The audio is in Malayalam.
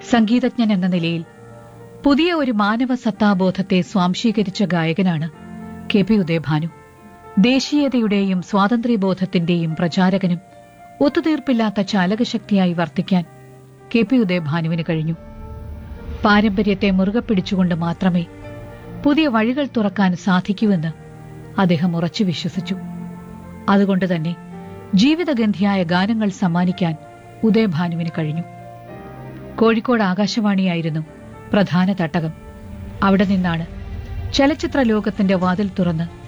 സംഗീതജ്ഞൻ എന്ന നിലയിൽ പുതിയ ഒരു മാനവ സത്താബോധത്തെ സ്വാംശീകരിച്ച ഗായകനാണ് കെ പി ഉദയഭാനു ദേശീയതയുടെയും സ്വാതന്ത്ര്യബോധത്തിന്റെയും പ്രചാരകനും ഒത്തുതീർപ്പില്ലാത്ത ചാലകശക്തിയായി വർത്തിക്കാൻ കെ പി ഉദയഭാനുവിന് കഴിഞ്ഞു പാരമ്പര്യത്തെ മുറുകെ പിടിച്ചുകൊണ്ട് മാത്രമേ പുതിയ വഴികൾ തുറക്കാൻ സാധിക്കൂവെന്ന് അദ്ദേഹം ഉറച്ചു വിശ്വസിച്ചു അതുകൊണ്ട് തന്നെ ജീവിതഗന്ധിയായ ഗാനങ്ങൾ സമ്മാനിക്കാൻ ഉദയഭാനുവിന് കഴിഞ്ഞു കോഴിക്കോട് ആകാശവാണിയായിരുന്നു പ്രധാന തട്ടകം അവിടെ നിന്നാണ് ചലച്ചിത്ര ലോകത്തിന്റെ വാതിൽ തുറന്ന്